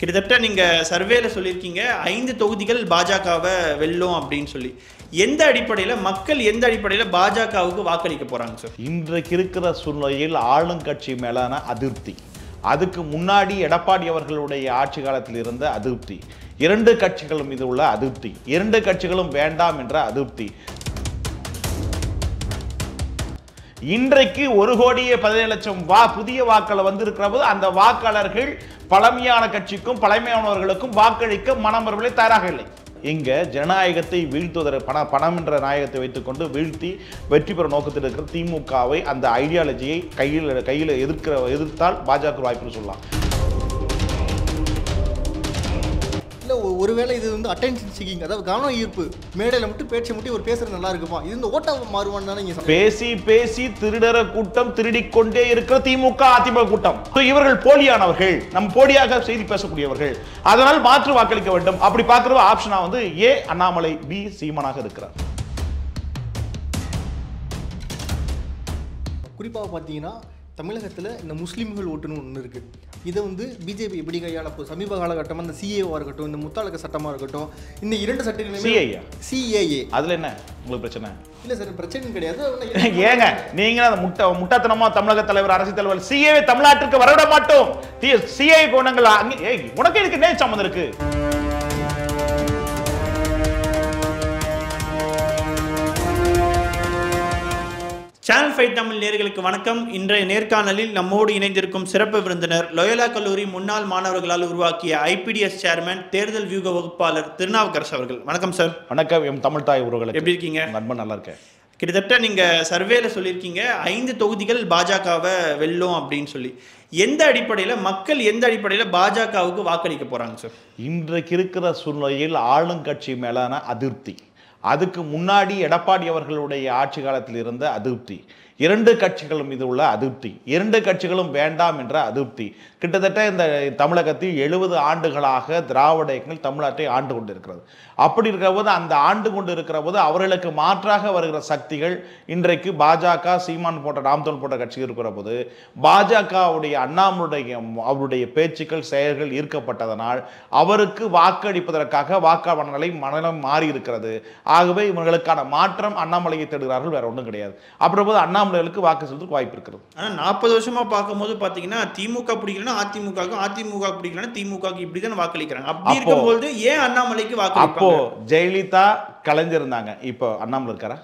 கிட்டத்தட்ட நீங்க சர்வேல சொல்லியிருக்கீங்க ஐந்து தொகுதிகள் பாஜகவை வெல்லும் அப்படின்னு சொல்லி எந்த அடிப்படையில மக்கள் எந்த அடிப்படையில பாஜகவுக்கு வாக்களிக்க போறாங்க சார் இன்றைக்கு இருக்கிற சூழ்நிலையில் ஆளுங்கட்சி மேலான அதிருப்தி அதுக்கு முன்னாடி எடப்பாடி அவர்களுடைய ஆட்சி காலத்தில் இருந்த அதிருப்தி இரண்டு கட்சிகள் மீது உள்ள அதிருப்தி இரண்டு கட்சிகளும் வேண்டாம் என்ற அதிருப்தி இன்றைக்கு ஒரு கோடியே பதினேழு லட்சம் வா புதிய வாக்கள் வந்திருக்கிற போது அந்த வாக்காளர்கள் பழமையான கட்சிக்கும் பழமையானவர்களுக்கும் வாக்களிக்க மனம் வரவில்லை தயாராக இல்லை இங்க ஜனநாயகத்தை வீழ்த்துவதற்கு பண பணம் என்ற நாயகத்தை வைத்துக்கொண்டு வீழ்த்தி வெற்றி பெற நோக்கத்தில் இருக்கிற திமுகவை அந்த ஐடியாலஜியை கையில் கையில் எதிர்க்கிற எதிர்த்தால் பாஜக வாய்ப்புன்னு சொல்லலாம் இல்லை ஒருவேளை இது வந்து அட்டென்ஷன் சீக்கிங் அதாவது கவனம் ஈர்ப்பு மேடையில் மட்டும் பேச்சை மட்டும் ஒரு பேசுறது நல்லா இருக்குமா இது இந்த ஓட்டா மாறுவான்னு தானே நீங்கள் பேசி பேசி திருடர கூட்டம் திருடிக்கொண்டே இருக்கிற திமுக அதிமுக கூட்டம் So, இவர்கள் போலியானவர்கள் நம் போலியாக செய்தி பேசக்கூடியவர்கள் அதனால் மாற்று வாக்களிக்க வேண்டும் அப்படி பார்க்கிற ஆப்ஷனா வந்து ஏ அண்ணாமலை பி சீமானாக இருக்கிறார் குறிப்பாக பார்த்தீங்கன்னா தமிழகத்தில் இந்த முஸ்லீம்கள் ஓட்டுன்னு ஒன்று இருக்குது இதை வந்து பிஜேபி எப்படி கையாள போகுது சமீப காலகட்டமாக இந்த சிஏவாக இருக்கட்டும் இந்த முத்தாளக்க சட்டமாக இருக்கட்டும் இந்த இரண்டு சட்டங்களுமே CAA? சிஏஏ அதுல என்ன உங்களுக்கு பிரச்சனை இல்லை சார் பிரச்சனை கிடையாது ஆனா ஏங்க நீங்க அந்த முட்டை முட்டாத்தனமா தமிழக தலைவர் அரசியல் தலைவர் சிஏ தமிழ்நாட்டிற்கு வரவிட மாட்டோம் சிஏ குணங்கள் அங்க- ஏய், உனக்கு இதுக்கு என்ன சம்மந்தம் இருக்கு சேனல் ஃபைட் தமிழ் நேர்களுக்கு வணக்கம் இன்றைய நேர்காணலில் நம்மோடு இணைந்திருக்கும் சிறப்பு விருந்தினர் லோயலா கல்லூரி முன்னாள் மாணவர்களால் உருவாக்கிய ஐபிடிஎஸ் சேர்மன் தேர்தல் வியூக வகுப்பாளர் திருநாவுக்கரசு அவர்கள் வணக்கம் சார் வணக்கம் எம் தமிழ் தாய் உறவுகளுக்கு எப்படி இருக்கீங்க நண்பன் நல்லா இருக்கேன் கிட்டத்தட்ட நீங்க சர்வேல சொல்லியிருக்கீங்க ஐந்து தொகுதிகள் பாஜகவை வெல்லும் அப்படின்னு சொல்லி எந்த அடிப்படையில மக்கள் எந்த அடிப்படையில பாஜகவுக்கு வாக்களிக்க போறாங்க சார் இன்றைக்கு இருக்கிற சூழ்நிலையில் ஆளுங்கட்சி மேலான அதிருப்தி அதுக்கு முன்னாடி எடப்பாடி அவர்களுடைய ஆட்சி காலத்தில் இருந்த அதிருப்தி இரண்டு கட்சிகள் மீது உள்ள அதிருப்தி இரண்டு கட்சிகளும் வேண்டாம் என்ற அதிருப்தி கிட்டத்தட்ட இந்த தமிழகத்தில் எழுபது ஆண்டுகளாக திராவிட இயக்கங்கள் தமிழ்நாட்டை ஆண்டு கொண்டிருக்கிறது அப்படி இருக்கிற போது அந்த ஆண்டு கொண்டு இருக்கிற போது அவர்களுக்கு மாற்றாக வருகிற சக்திகள் இன்றைக்கு பாஜக சீமான் போன்ற நாம் தமிழ் போன்ற கட்சி இருக்கிற போது பாஜகவுடைய அண்ணாமலுடைய அவருடைய பேச்சுக்கள் செயல்கள் ஈர்க்கப்பட்டதனால் அவருக்கு வாக்களிப்பதற்காக வாக்காளர்களை மனநலம் மாறி இருக்கிறது ஆகவே இவர்களுக்கான மாற்றம் அண்ணாமலையை தேடுகிறார்கள் வேற ஒன்றும் கிடையாது அப்படி போது அண்ணாமலைகளுக்கு வாக்கு செலுத்துறதுக்கு வாய்ப்பு இருக்கிறது ஆனா நாற்பது வருஷமா பார்க்கும்போது பாத்தீங்கன்னா திமுக பிடிக்கலன்னா அதிமுகவுக்கும் அதிமுக பிடிக்கலன்னா திமுகவுக்கு இப்படி தானே வாக்களிக்கிறாங்க அப்படி அப்போ- இருக்கும்போது ஏன் அண்ணாமலைக்கு அப்போ வாக்களிப்பாங்க ஜெயலலிதா கலைஞர் இருந்தாங்க இப்போ அண்ணாமலை இருக்காரா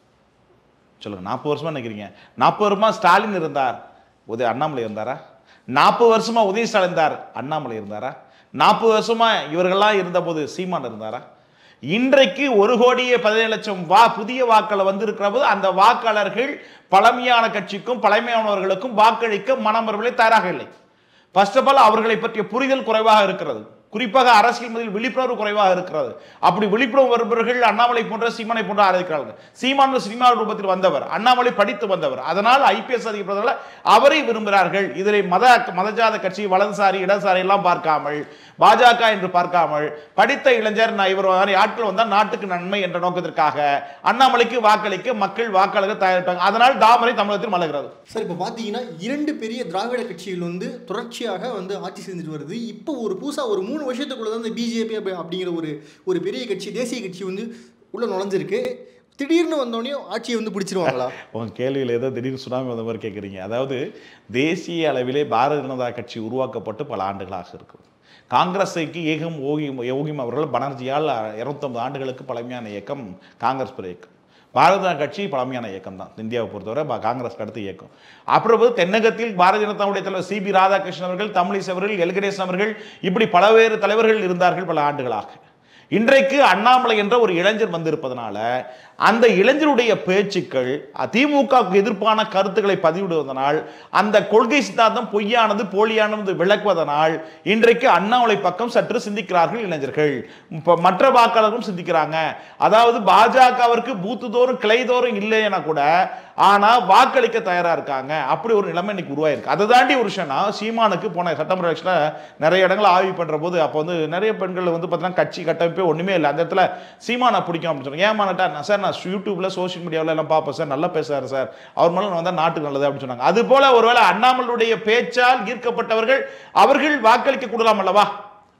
சொல்லுங்க நாற்பது வருஷமா நினைக்கிறீங்க நாற்பது வருஷமா ஸ்டாலின் இருந்தார் உதய அண்ணாமலை இருந்தாரா நாற்பது வருஷமா உதய ஸ்டாலின் இருந்தார் அண்ணாமலை இருந்தாரா நாற்பது வருஷமா இவர்கள்லாம் இருந்தபோது சீமான் இருந்தாரா இன்றைக்கு ஒரு கோடியே பதினேழு லட்சம் வா புதிய வாக்கள் வந்திருக்கிற போது அந்த வாக்காளர்கள் பழமையான கட்சிக்கும் பழமையானவர்களுக்கும் வாக்களிக்க மனம் வரவில்லை தயாராக இல்லை ஃபர்ஸ்ட் ஆஃப் ஆல் அவர்களை பற்றிய புரிதல் குறைவாக இருக்கிறது குறிப்பாக அரசியல் மதில் விழிப்புணர்வு குறைவாக இருக்கிறது அப்படி விழிப்புணர்வு வருபவர்கள் அண்ணாமலை போன்ற சீமானை போன்ற ஆதரிக்கிறார்கள் சீமான் சினிமா ரூபத்தில் வந்தவர் அண்ணாமலை படித்து வந்தவர் அதனால் ஐபிஎஸ் அதிகப்படுறதால அவரை விரும்புகிறார்கள் இதில் மத மதஜாத கட்சி வலதுசாரி இடதுசாரி எல்லாம் பார்க்காமல் பாஜக என்று பார்க்காமல் படித்த இளைஞர் நான் இவர் மாதிரி ஆட்கள் வந்தால் நாட்டுக்கு நன்மை என்ற நோக்கத்திற்காக அண்ணாமலைக்கு வாக்களிக்க மக்கள் வாக்காளர்கள் தயாரிப்பாங்க அதனால் தாமரை தமிழகத்தில் மலர்கிறது சார் இப்போ பார்த்தீங்கன்னா இரண்டு பெரிய திராவிட கட்சிகள் வந்து தொடர்ச்சியாக வந்து ஆட்சி செஞ்சுட்டு வருது இப்போ ஒரு புதுசாக ஒரு மூணு வருஷத்துக்குள்ள தான் இந்த பிஜேபி அப்படிங்கிற ஒரு ஒரு பெரிய கட்சி தேசிய கட்சி வந்து உள்ள நுழைஞ்சிருக்கு திடீர்னு வந்தோடனே ஆட்சியை வந்து பிடிச்சிருவாங்களா உங்க கேள்வியில் ஏதோ திடீர்னு சுனாமி வந்த மாதிரி கேட்குறீங்க அதாவது தேசிய அளவிலே பாரதிய ஜனதா கட்சி உருவாக்கப்பட்டு பல ஆண்டுகளாக இருக்குது காங்கிரஸுக்கு ஏகம் ஓகி யோகிம் அவர்கள் பானர்ஜியால் இருநூத்தம்பது ஆண்டுகளுக்கு பழமையான இயக்கம் காங்கிரஸ் பிற இயக்கம் பாரதிய ஜனதா கட்சி பழமையான இயக்கம் தான் இந்தியாவை பொறுத்தவரை பா- காங்கிரஸ்க்கு அடுத்த இயக்கம் அப்புறம் போது தென்னகத்தில் பாரதிய ஜனதாவுடைய தலைவர் சிபி ராதாகிருஷ்ணன் அவர்கள் தமிழிசை அவர்கள் எல்கணேசன் அவர்கள் இப்படி பலவேறு தலைவர்கள் இருந்தார்கள் பல ஆண்டுகளாக இன்றைக்கு அண்ணாமலை என்ற ஒரு இளைஞர் வந்திருப்பதனால அந்த இளைஞருடைய பேச்சுக்கள் திமுகவுக்கு எதிர்ப்பான கருத்துக்களை பதிவிடுவதனால் அந்த கொள்கை சித்தாந்தம் பொய்யானது போலியானது விளக்குவதனால் இன்றைக்கு அண்ணாமலை பக்கம் சற்று சிந்திக்கிறார்கள் இளைஞர்கள் இப்ப மற்ற வாக்காளர்களும் சிந்திக்கிறாங்க அதாவது பாஜகவிற்கு பூத்து தோறும் கிளை தோறும் இல்லைன்னா கூட ஆனா வாக்களிக்க தயாரா இருக்காங்க அப்படி ஒரு நிலைமை இன்னைக்கு உருவாயிருக்கு அதை தாண்டி ஒரு விஷயம்னா சீமானுக்கு போன சட்டமன்ற எலெக்ஷன்ல நிறைய இடங்கள் ஆய்வு பண்ற போது அப்போ வந்து நிறைய பெண்கள் வந்து பார்த்தீங்கன்னா கட்சி கட்டமைப்பே ஒண்ணுமே இல்லை அந்த இடத்துல சீமானை பிடிக்கும் அப்படின்னு சொன்னாங்க ஏமானட்டா நான் சார் நான் யூடியூப்ல சோஷியல் மீடியாவில் எல்லாம் பார்ப்பேன் சார் நல்லா பேசுறாரு சார் அவர் மேல வந்தா நாட்டுக்கு நல்லது அப்படின்னு சொன்னாங்க அது போல ஒருவேளை அண்ணாமலுடைய பேச்சால் ஈர்க்கப்பட்டவர்கள் அவர்கள் வாக்களிக்க கூடலாம் அல்லவா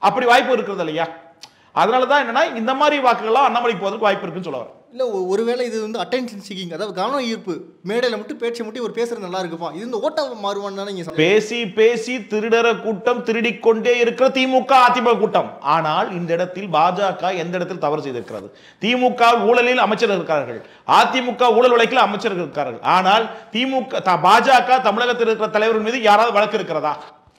அப்படி வாய்ப்பு இருக்கிறது இல்லையா அதனால தான் என்னன்னா இந்த மாதிரி வாக்குகள்லாம் அண்ணாமலைக்கு போவதற்கு வாய்ப்பு இருக்குன்னு சொல்ல வரேன் இல்லை ஒருவேளை இது வந்து அட்டென்ஷன் சீக்கிங் அதாவது கவனம் ஈர்ப்பு மேடையில் மட்டும் பேச்சை மட்டும் ஒரு பேசுறது நல்லா இருக்குப்பா இது இந்த ஓட்டாவை மாறுவான்னு தானே நீங்கள் பேசி பேசி திருடர கூட்டம் திருடிக் கொண்டே இருக்கிற திமுக அதிமுக கூட்டம் ஆனால் இந்த இடத்தில் பாஜக எந்த இடத்தில் தவறு செய்திருக்கிறது திமுக ஊழலில் அமைச்சர்கள் இருக்கிறார்கள் அதிமுக ஊழல் வழக்கில் அமைச்சர்கள் இருக்கிறார்கள் ஆனால் திமுக த- பாஜக தமிழகத்தில் இருக்கிற தலைவர்கள் மீது யாராவது வழக்கு இருக்கிறதா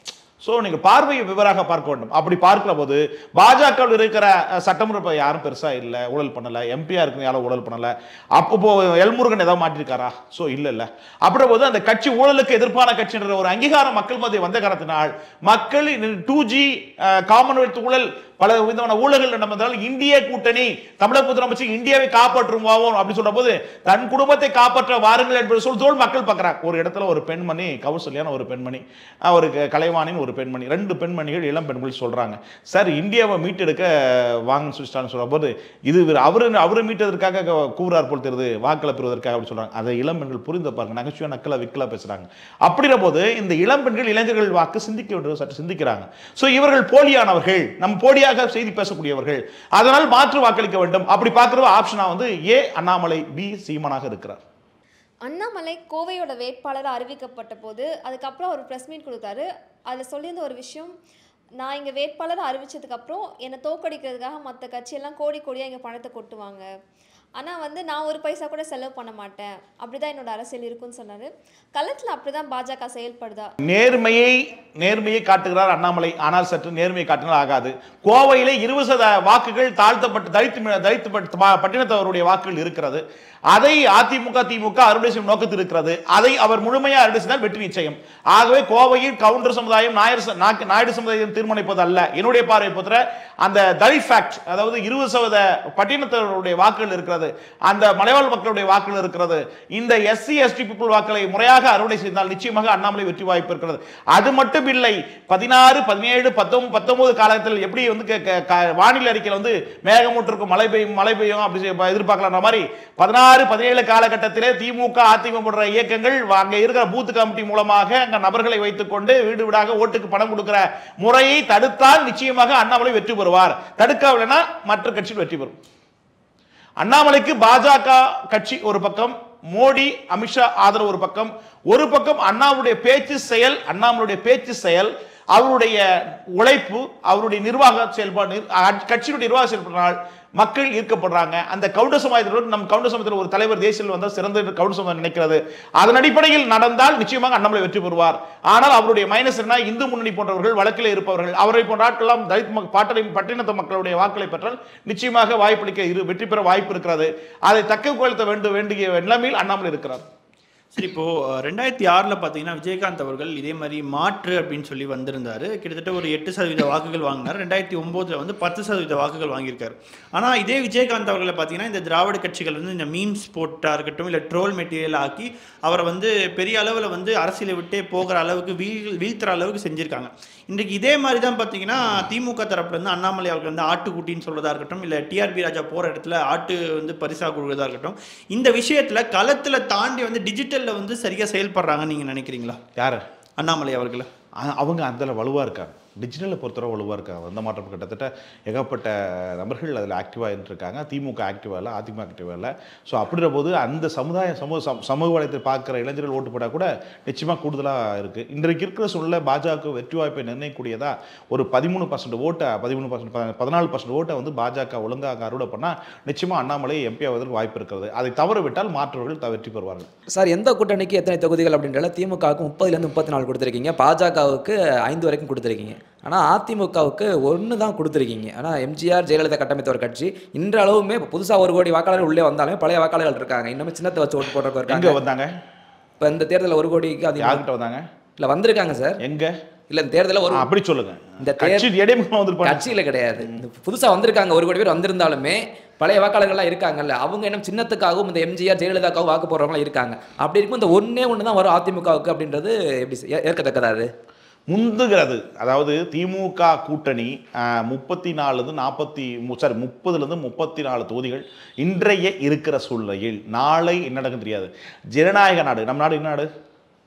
ஸோ நீங்க பார்வையை விவராக பார்க்க வேண்டும் அப்படி பார்க்கிற போது பாஜக இருக்கிற அஹ், சட்டமன்ற யாரும் பெருசா இல்ல ஊழல் பண்ணல எம்பியா இருக்கு யாரும் ஊழல் பண்ணல அப்போ இப்போ எல்முருகன் ஏதாவது மாட்டிருக்காரா ஸோ இல்ல இல்ல அப்படி போது அந்த கட்சி ஊழலுக்கு எதிர்ப்பான கட்சின்ற ஒரு அங்கீகாரம் மக்கள் மத்திய வந்த காரணத்தினால் மக்கள் டூ ஜி காமன்வெல்த் ஊழல் பல விதமான ஊழல்கள் நடந்ததால் இந்திய கூட்டணி தமிழக முதலமைச்சர் இந்தியாவை காப்பாற்றுவோம் அப்படி சொல்ற போது தன் குடும்பத்தை காப்பாற்ற வாருங்கள் என்பது சொல் தோல் மக்கள் பார்க்கறாங்க ஒரு இடத்துல ஒரு பெண்மணி கௌசல்யான ஒரு பெண்மணி அஹ், ஒரு க- கலைவாணின்னு ஒரு பெண்மணி ரெண்டு பெண்மணிகள் இளம் பெண்கள் சொல்றாங்க சார் இந்தியாவை மீட்டெடுக்க வாங்கன்னு சொல்லிட்டான்னு சொல்ற போது இது இவர் அவரு அவரு மீட்டதற்காக க- கூறார் போல் தெரியுது வாக்களை பெறுவதற்காக அப்படி சொல்றாங்க அதை இளம் பெண்கள் புரிந்து பாருங்க நகைச்சுவை நக்கலா விக்கலா பேசுறாங்க அப்படின்ற போது இந்த இளம் பெண்கள் இளைஞர்கள் வாக்கு சிந்திக்க வேண்டியது சற்று சிந்திக்கிறாங்க ஸோ இவர்கள் போலியானவர்கள் நம்ம போலியாக செய்தி பேசக்கூடியவர்கள் அதனால் மாற்று வாக்களிக்க வேண்டும் அப்படி பார்க்குற ஆப்ஷனா வந்து ஏ அண்ணாமலை பி சீமானாக இருக்கிறார் அண்ணாமலை கோவையோட வேட்பாளராக அறிவிக்கப்பட்ட போது அதுக்கப்புறம் ஒரு ப்ரெஸ் மீட் கொடுத்தாரு அதில் சொல்லியிருந்த ஒரு விஷயம் நான் இங்கே வேட்பாளர் அறிவிச்சதுக்கப்புறம் என்னை தோக்கடிக்கிறதுக்காக மற்ற கட்சியெல்லாம் கோடி கோடியாக இங்கே பணத்தை கொட்டுவாங்க ஆனால் வந்து நான் ஒரு பைசா கூட செலவு பண்ண மாட்டேன் அப்படி தான் என்னோட அரசியல் இருக்குன்னு சொன்னார் களத்தில் அப்படி தான் பாஜக செயல்படுதா நேர்மையை நேர்மையை காட்டுகிறார் அண்ணாமலை ஆனால் சற்று நேர்மையை காட்டினால் ஆகாது கோவையிலே இருபது சத வாக்குகள் தாழ்த்தப்பட்டு தலித்து தலித்து பட்- ப- பட்டினத்தவருடைய வாக்குகள் இருக்கிறது அதை அதிமுக திமுக அறுவடை செய்யும் நோக்கத்தில் இருக்கிறது அதை அவர் முழுமையாக அறுவடை செய்தால் வெற்றி நிச்சயம் ஆகவே கோவையில் கவுண்டர் சமுதாயம் நாயர் ச- நாக்கு- நாயுடு சமுதாயம் தீர்மானிப்பது அல்ல என்னுடைய பார்வை பொறுத்த அந்த தலித் ஃபேக்ட் அதாவது இருபது சதவீத பட்டினத்தவருடைய வாக்குகள் இருக்கிறது அந்த மலைவாழ் மக்களுடைய வாக்குகள் இருக்கிறது இந்த எஸ்சி எஸ்டி பீப்புள் வாக்களை முறையாக அறுவடை செய்தால் நிச்சயமாக அண்ணாமலை வெற்றி வாய்ப்பு இருக்கிறது அது மட்டும் இல்லை பதினாறு பதினேழு பத்தொன்பது பத்தொன்பது காலத்தில் எப்படி வந்து க- க- க- வானிலை அறிக்கையில் வந்து மேகமூட்டிருக்கும் மழை பெய்யும் மழை பெய்யும் அப்படி செய்ய- எதிர்பார்க்கலான்ற மாதிரி பதினாறு பதினேழு காலகட்டத்திலே திமுக அதிமுக போன்ற இயக்கங்கள் அங்கே இருக்கிற பூத் கமிட்டி மூலமாக அங்க நபர்களை வைத்துக்கொண்டு வீடு வீடாக ஓட்டுக்கு பணம் கொடுக்கிற முறையை தடுத்தால் நிச்சயமாக அண்ணாமலை வெற்றி பெறுவார் தடுக்கவில்லைன்னா மற்ற கட்சிகள் வெற்றி பெறும் அண்ணாமலைக்கு பாஜக கட்சி ஒரு பக்கம் மோடி அமித்ஷா ஆதரவு ஒரு பக்கம் ஒரு பக்கம் அண்ணாவுடைய பேச்சு செயல் அண்ணாமலுடைய பேச்சு செயல் அவருடைய உழைப்பு அவருடைய நிர்வாக செயல்பாடு அ- கட்சியினுடைய நிர்வாக செயல்பாடுனால் மக்கள் ஈர்க்கப்படுறாங்க அந்த கவுண்டர் சமுதாயத்தில் நம் கவுண்டர் சமுதாயத்தில் ஒரு தலைவர் தேசியில் வந்தால் சிறந்த கவுண்டர் சமுதாயம் நினைக்கிறது அதன் அடிப்படையில் நடந்தால் நிச்சயமாக அண்ணாமலை வெற்றி பெறுவார் ஆனால் அவருடைய மைனஸ் என்ன இந்து முன்னணி போன்றவர்கள் வழக்கில் இருப்பவர்கள் அவரை போன்ற ஆட்கள்லாம் தலித் மக் பாட்டளை பட்டினத்த மக்களுடைய வாக்களை பெற்றால் நிச்சயமாக வாய்ப்பளிக்க இரு வெற்றி பெற வாய்ப்பு இருக்கிறது அதை தக்க கொள்த்த வேண்டும் வேண்டிய நிலைமையில் அண்ணாமலை இருக்கிறார் சரி இப்போ அஹ், ரெண்டாயிரத்தி ஆறில் பார்த்தீங்கன்னா விஜயகாந்த் அவர்கள் இதே மாதிரி மாற்று அப்படின்னு சொல்லி வந்திருந்தாரு கிட்டத்தட்ட ஒரு எட்டு சதவீத வாக்குகள் வாங்கினார் ரெண்டாயிரத்தி ஒம்போதில் வந்து பத்து சதவீத வாக்குகள் வாங்கியிருக்காரு ஆனால் இதே விஜயகாந்த் அவர்களை பார்த்தீங்கன்னா இந்த திராவிட கட்சிகள் வந்து இந்த மீம்ஸ் போட்டாக இருக்கட்டும் இல்லை ட்ரோல் மெட்டீரியல் ஆக்கி அவரை வந்து பெரிய அளவில் வந்து அரசியலை விட்டே போகிற அளவுக்கு வீழ் வீழ்த்துற அளவுக்கு செஞ்சுருக்காங்க இன்றைக்கு இதே மாதிரி தான் பார்த்தீங்கன்னா திமுக தரப்புல இருந்து அண்ணாமலை அவர்கள் வந்து ஆட்டுக்குட்டின்னு சொல்றதா இருக்கட்டும் இல்லை டிஆர்பி ராஜா போகிற இடத்துல ஆட்டு வந்து பரிசா கொடுக்குறதா இருக்கட்டும் இந்த விஷயத்தில் களத்தில் தாண்டி வந்து டிஜிட்டலில் வந்து சரியாக செயல்படுறாங்கன்னு நீங்கள் நினைக்கிறீங்களா யாரு அண்ணாமலை அவர்களை அ- அவங்க அந்த வலுவாக இருக்காங்க டிஜிட்டலை பொறுத்தவரை வலுவாக இருக்காங்க வந்த மாற்றம் கிட்டத்தட்ட ஏகப்பட்ட நபர்கள் அதில் ஆக்டிவாக இருக்காங்க திமுக ஆக்டிவாக இல்லை அதிமுக ஆக்டிவாக இல்லை ஸோ அப்படின்ற போது அந்த சமுதாய சமூக சம- சமூக வலைத்தை பார்க்குற இளைஞர்கள் ஓட்டு போட்டால் கூட நிச்சயமாக கூடுதலாக இருக்குது இன்றைக்கு இருக்கிற சூழ்நிலை பாஜக வெற்றி வாய்ப்பை நிர்ணயிக்கூடியதா ஒரு பதிமூணு பர்சன்ட் ஓட்டை பதிமூணு பர்சன்ட் பதினாலு பர்சன்ட் ஓட்டை வந்து பாஜக ஒழுங்காக அறுவடை பண்ணால் நிச்சயமாக அண்ணாமலை எம்பி ஆவதற்கு வாய்ப்பு இருக்கிறது அதை தவற விட்டால் மாற்றவர்கள் த- வெற்றி பெறுவார்கள் சார் எந்த கூட்டணிக்கு எத்தனை தொகுதிகள் அப்படின்றத திமுகவுக்கு முப்பதுலேருந்து முப்பத்தி நாலு கொடுத்துருக்கீங்க பாஜகவுக்கு ஐந்து வரைக்கும் கொடுத்துருக்கீங்க ஆனால் அதிமுகவுக்கு ஒன்று தான் கொடுத்துருக்கீங்க ஆனால் எம்ஜிஆர் ஜெயலலிதா கட்டமைத்த ஒரு கட்சி இன்றளவுமே புதுசாக ஒரு கோடி வாக்காளர்கள் உள்ளே வந்தாலுமே பழைய வாக்காளர்கள் இருக்காங்க இன்னும் சின்னத்தை வச்சு ஓட்டு போடுறவங்க எங்கே இருக்காங்க வந்தாங்க இப்போ இந்த தேர்தலில் ஒரு கோடிக்கு அதிகம் யார்கிட்ட வந்தாங்க இல்லை வந்திருக்காங்க சார் எங்க இல்லை இந்த தேர்தலில் ஒரு ஆ, அப்படி சொல்லுங்க இந்த தேர்- கட்சி இடைமுகம் வந்திருப்பாங்க கட்சியில் கிடையாது இந்த புதுசா வந்திருக்காங்க ஒரு கோடி பேர் வந்திருந்தாலுமே பழைய வாக்காளர்கள்லாம் இருக்காங்கல்ல அவங்க இன்னும் சின்னத்துக்காகவும் இந்த எம்ஜிஆர் ஜெயலலிதாக்காகவும் வாக்கு போடுறவங்களாம் இருக்காங்க அப்படி இருக்கும் இந்த ஒண்ணே ஒன்று தான் வரும் அதிமுகவுக்கு அப்படின்றது எப்படி சார்? ஏ- ஏற்கத்தக்கதா அது முந்துகிறது அதாவது திமுக கூட்டணி முப்பத்தி நாலுலேருந்து நாற்பத்தி சாரி முப்பதுலேருந்து முப்பத்தி நாலு தொகுதிகள் இன்றைய இருக்கிற சூழ்நிலையில் நாளை என்ன நடக்கும் தெரியாது ஜனநாயக நாடு நம்ம நாடு என்ன நாடு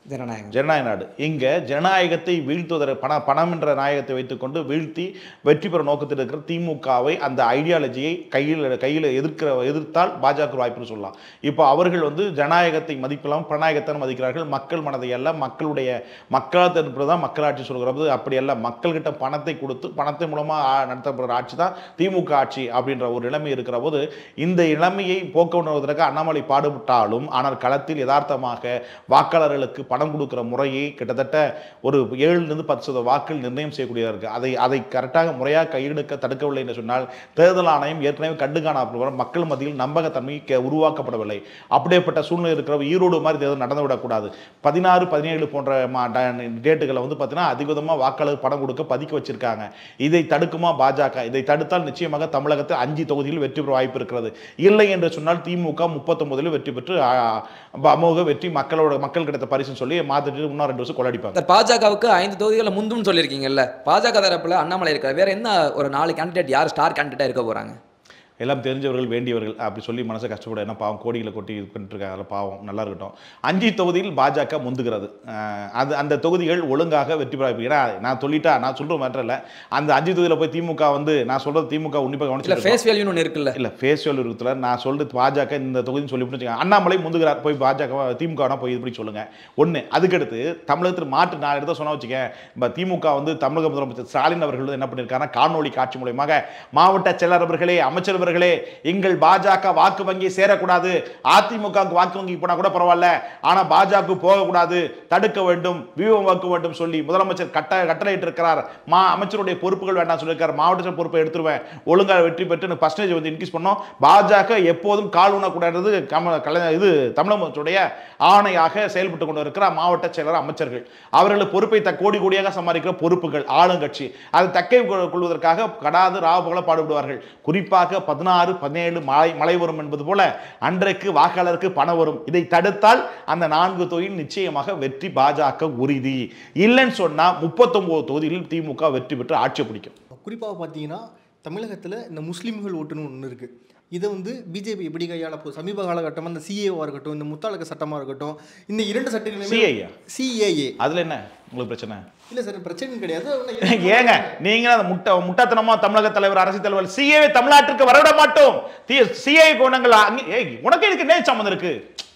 ஜனநாயகம் ஜனநாயக நாடு இங்க ஜனநாயகத்தை வீழ்த்துவதற்கு பண பணம் என்ற நாயகத்தை வைத்துக்கொண்டு வீழ்த்தி வெற்றி பெற நோக்கத்தில் இருக்கிற திமுகவை அந்த ஐடியாலஜியை கையில் கையில் எதிர்க்கிற எதிர்த்தால் பாஜக வாய்ப்புன்னு சொல்லலாம் இப்போ அவர்கள் வந்து ஜனநாயகத்தை மதிக்கலாம் பணநாயகத்தை மதிக்கிறார்கள் மக்கள் மனதை அல்ல மக்களுடைய மக்களால் தான் மக்களாட்சி சொல்கிறது அப்படி அல்ல மக்கள்கிட்ட பணத்தை கொடுத்து பணத்தின் மூலமா ஆ- நடத்தப்படுற ஆட்சி தான் திமுக ஆட்சி அப்படின்ற ஒரு நிலைமை இருக்கிற போது இந்த நிலைமையை போக்க உணர்வதற்கு அண்ணாமலை பாடுபட்டாலும் ஆனால் களத்தில் யதார்த்தமாக வாக்காளர்களுக்கு பணம் கொடுக்கிற முறையை கிட்டத்தட்ட ஒரு ஏழுலேருந்து பத்து சதவீத வாக்கள் நிர்ணயம் செய்யக்கூடியதாக இருக்குது அதை அதை கரெக்டாக முறையாக கையெடுக்க தடுக்கவில்லை என்று சொன்னால் தேர்தல் ஆணையம் ஏற்கனவே கண்டு காணாமல் மக்கள் மத்தியில் நம்பகத்தன்மை கே- உருவாக்கப்படவில்லை அப்படியேப்பட்ட சூழ்நிலை இருக்கிற ஈரோடு மாதிரி தேர்தல் நடந்து விடக்கூடாது பதினாறு பதினேழு போன்ற மா- ட- டேட்டுகளை வந்து பார்த்தீங்கன்னா அதிகமாக வாக்காளர் பணம் கொடுக்க பதிக்க வச்சிருக்காங்க இதை தடுக்குமா பாஜக இதை தடுத்தால் நிச்சயமாக தமிழகத்தில் அஞ்சு தொகுதியில் வெற்றி பெற வாய்ப்பு இருக்கிறது இல்லை என்று சொன்னால் திமுக முப்பத்தொன்பதில் வெற்றி பெற்று ஆ, அமோக வெற்றி மக்களோட மக்கள் கிடைத்த பரிசுன்னு சொல்லி மாத்திட்டு இன்னும் ரெண்டு வருஷம் கொண்டாடிப்பாங்க சார் பாஜகவுக்கு ஐந்து தொகுதிகளை முந்துன்னு சொல்லியிருக்கீங்கல்ல பாஜக தரப்புல அண்ணாமலை இருக்கார் வேற என்ன ஒரு நாலு கேண்டிடேட் யார் ஸ்டார் கேண்டிடேட்டா இருக்க போறாங்க எல்லாம் தெரிஞ்சவர்கள் வேண்டியவர்கள் அப்படி சொல்லி மனசை கஷ்டப்பட என்ன பாவம் கோடிகளை கொட்டி இது பண்ணிட்டு இருக்காங்க பாவம் நல்லா இருக்கட்டும் அஞ்சு தொகுதியில் பாஜக முந்துகிறது அஹ் அது அந்த தொகுதிகள் ஒழுங்காக வெற்றி பெற ஏன்னா நான் சொல்லிட்டா நான் சொல்ற மாற்றம் இல்லை அந்த அஞ்சு தொகுதியில் போய் திமுக வந்து நான் சொல்றது திமுக உன்னிப்பாக இல்ல கவனிச்சு ஃபேஸ் வேல்யூன்னு ஒன்று இருக்குல்ல இல்ல ஃபேஸ் வேல்யூ இருக்குல்ல நான் சொல்றது பாஜக இந்த தொகுதின்னு சொல்லி வச்சுக்கோங்க அண்ணாமலை முந்துகிறார் போய் பாஜக திமுக வேணா போய் இது பண்ணி சொல்லுங்க ஒண்ணு அதுக்கடுத்து தமிழகத்தில் மாற்று நான் எடுத்த சொன்ன வச்சுக்கேன் இப்போ திமுக வந்து தமிழக முதலமைச்சர் ஸ்டாலின் அவர்கள் வந்து என்ன பண்ணியிருக்காருன்னா காணொளி காட்சி மூலயமாக மாவட்ட செயலர் அவர்களே அமைச்சர் அவர்களே எங்கள் பாஜக வாக்கு வங்கி சேரக்கூடாது அதிமுகவுக்கு வாக்கு வங்கி போனா கூட பரவாயில்ல ஆனா பாஜக போகக்கூடாது தடுக்க வேண்டும் வியூகம் வாக்கு வேண்டும் சொல்லி முதலமைச்சர் கட்ட கட்டளையிட்டு இருக்கிறார் மா அமைச்சருடைய பொறுப்புகள் வேண்டாம் சொல்லியிருக்கார் மாவட்ட செயலர் பொறுப்பை எடுத்துருவேன் ஒழுங்கா வெற்றி பெற்று பர்சன்டேஜ் வந்து இன்க்ரீஸ் பண்ணோம் பாஜக எப்போதும் கால் ஊனக்கூடாது கம கலை இது தமிழகத்துடைய ஆணையாக செயல்பட்டு கொண்டு இருக்கிற மாவட்ட செயலர் அமைச்சர்கள் அவர்கள் பொறுப்பை த கோடி கோடியாக சம்பாதிக்கிற பொறுப்புகள் ஆளுங்கட்சி அதை தக்கை கொ- கொள்வதற்காக கடாது ராவுகளை பாடுபடுவார்கள் குறிப்பாக பதினாறு பதினேழு மழை மழை வரும் என்பது போல அன்றைக்கு வாக்காளருக்கு பணம் வரும் இதை தடுத்தால் அந்த நான்கு தொகுதியில் நிச்சயமாக வெற்றி பாஜக உறுதி இல்லைன்னு சொன்னா முப்பத்தொன்பது தொகுதியில் திமுக வெற்றி பெற்று ஆட்சி பிடிக்கும் குறிப்பாக பார்த்தீங்கன்னா தமிழகத்தில் இந்த முஸ்லீம்கள் ஓட்டுன்னு ஒன்று இருக்குது இதை வந்து பிஜேபி எப்படி கையாள போகுது சமீப காலகட்டமாக இந்த சிஏஓவாக இருக்கட்டும் இந்த முத்தாளக்க சட்டமாக இருக்கட்டும் இந்த இரண்டு சட்டங்களுமே CAA? சிஏஏ அதுல என்ன உங்களுக்கு பிரச்சனை இல்லை சார் பிரச்சனை கிடையாது ஆனா ஏங்க நீங்க அந்த முட்டை முட்டாத்தனமா தமிழக தலைவர் அரசு தலைவர் சிஏவை தமிழ்நாட்டிற்கு வரவிட மாட்டோம் சிஏ குணங்கள் அங்க- ஏய் உனக்கு இதுக்கு என்ன சம்மந்தம் இருக்கு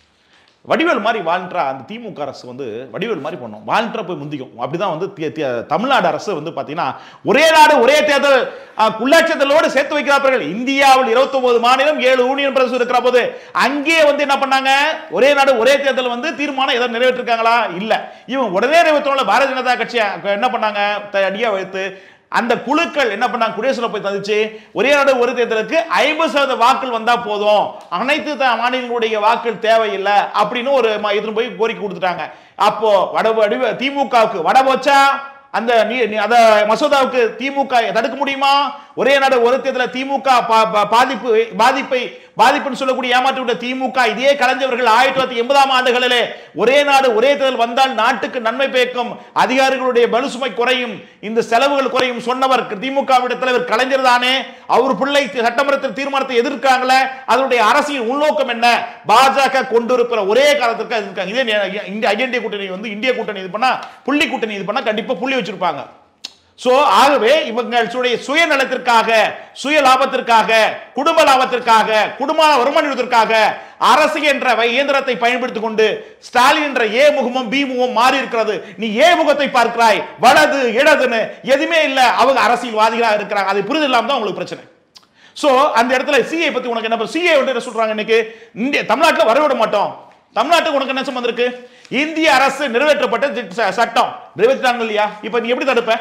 வடிவேல் மாதிரி வாழ்ன்றா அந்த திமுக அரசு வந்து வடிவேல் மாதிரி பண்ணும் வாழ்ன்ற போய் முந்திக்கும் அப்படிதான் வந்து தி- தி- தமிழ்நாடு அரசு வந்து பாத்தீங்கன்னா ஒரே நாடு ஒரே தேர்தல் அஹ், உள்ளாட்சி தேர்தலோடு சேர்த்து வைக்கிறார்கள் இந்தியாவில் 29 மாநிலம் ஏழு யூனியன் பிரதேசம் இருக்கிற போது அங்கேயே வந்து என்ன பண்ணாங்க ஒரே நாடு ஒரே தேர்தல் வந்து தீர்மானம் ஏதாவது நிறைவேற்றிருக்காங்களா இல்ல இவன் உடனே நிறைவேற்றல பாரதிய ஜனதா கட்சி என்ன பண்ணாங்க த- அடியா வைத்து அந்த குழுக்கள் என்ன பண்ணாங்க குடியரசுல போய் தந்துச்சு ஒரே நாடு ஒரு தேர்தலுக்கு ஐம்பது சதவீத வாக்கள் வந்தா போதும் அனைத்து த- மாநிலங்களுடைய வாக்கள் தேவையில்லை அப்படின்னு ஒரு ம- இதுல போய் கோரிக்கை கொடுத்துட்டாங்க அப்போ வட வடிவ திமுகவுக்கு வட போச்சா அந்த நீ- நீ- அத மசோதாவுக்கு திமுக தடுக்க முடியுமா ஒரே நாடு ஒரு தேர்தலில் திமுக பா- பா- பாதிப்பு பாதிப்பை பாதிப்புன்னு சொல்லக்கூடிய ஏமாற்றி விட்ட திமுக இதே கலைஞர்கள் ஆயிரத்தி தொள்ளாயிரத்தி எண்பதாம் ஆண்டுகளிலே ஒரே நாடு ஒரே தேர்தல் வந்தால் நாட்டுக்கு நன்மை பயக்கும் அதிகாரிகளுடைய பலுசுமை குறையும் இந்த செலவுகள் குறையும் சொன்னவர் திமுக தலைவர் கலைஞர் தானே அவர் பிள்ளை சட்டமன்றத்தில் தீர்மானத்தை எதிர்க்காங்களே அதனுடைய அரசியல் உள்நோக்கம் என்ன பாஜக கொண்டிருக்கிற ஒரே காலத்திற்கு அது இருக்காங்க இதே நே- இந்த ஐஎன்டி கூட்டணி வந்து இந்திய கூட்டணி இது பண்ணா புள்ளி கூட்டணி இது பண்ணா கண்டிப்பா புள்ளி வச்சிருப்பாங்க சோ ஆகவே இவங்களுடைய சுயநலத்திற்காக சுய லாபத்திற்காக குடும்ப லாபத்திற்காக குடும்ப வருமானத்திற்காக அரசு என்ற வை- இயந்திரத்தை பயன்படுத்திக் கொண்டு ஸ்டாலின் என்ற ஏ முகமும் பி முகமும் மாறி இருக்கிறது நீ ஏ முகத்தை பார்க்கிறாய் வலது இடதுன்னு எதுவுமே இல்ல அவங்க அரசியல்வாதிகளாக இருக்கிறாங்க அதை புரிதல் இல்லாம தான் உங்களுக்கு பிரச்சனை சோ அந்த இடத்துல சிஏ பத்தி உனக்கு என்ன சிஏ வந்து என்ன சொல்றாங்க இன்னைக்கு இந்திய தமிழ்நாட்டுல வரவிட மாட்டோம் தமிழ்நாட்டுக்கு உனக்கு என்ன சம்பந்தம் இருக்கு இந்திய அரசு நிறைவேற்றப்பட்ட தி- ச- சட்டம் நிறைவேற்றாங்க இல்லையா இப்ப நீ எப்படி தடுப்ப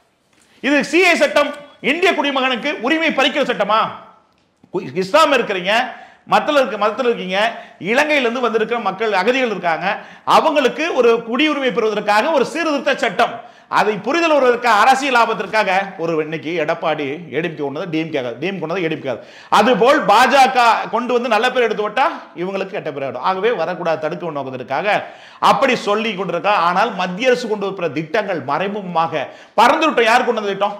இது சிஏ சட்டம் இந்திய குடிமகனுக்கு உரிமை பறிக்கிற சட்டமா கு- இஸ்லாம் இருக்கிறீங்க மத்தல இருக்க மதத்தில் இருக்கீங்க இலங்கையிலிருந்து வந்திருக்கிற மக்கள் அகதிகள் இருக்காங்க அவங்களுக்கு ஒரு குடியுரிமை பெறுவதற்காக ஒரு சீர்திருத்த சட்டம் அதை புரிதல் வருவதற்காக அரசியல் லாபத்திற்காக ஒரு இன்னைக்கு எடப்பாடி ஏடிஎம்கே கொண்டது டிஎம்கே டிஎம் கொண்டது ஏடிஎம்கே அதுபோல் பாஜக கொண்டு வந்து நல்ல பேர் எடுத்து விட்டா இவங்களுக்கு கெட்ட பேர் ஆகிடும் ஆகவே வரக்கூடாது தடுக்க நோக்கத்திற்காக அப்படி சொல்லி கொண்டிருக்கா ஆனால் மத்திய அரசு கொண்டு வர திட்டங்கள் மறைமுகமாக பறந்து விட்டோம் யார் கொண்டு வந்த திட்டம்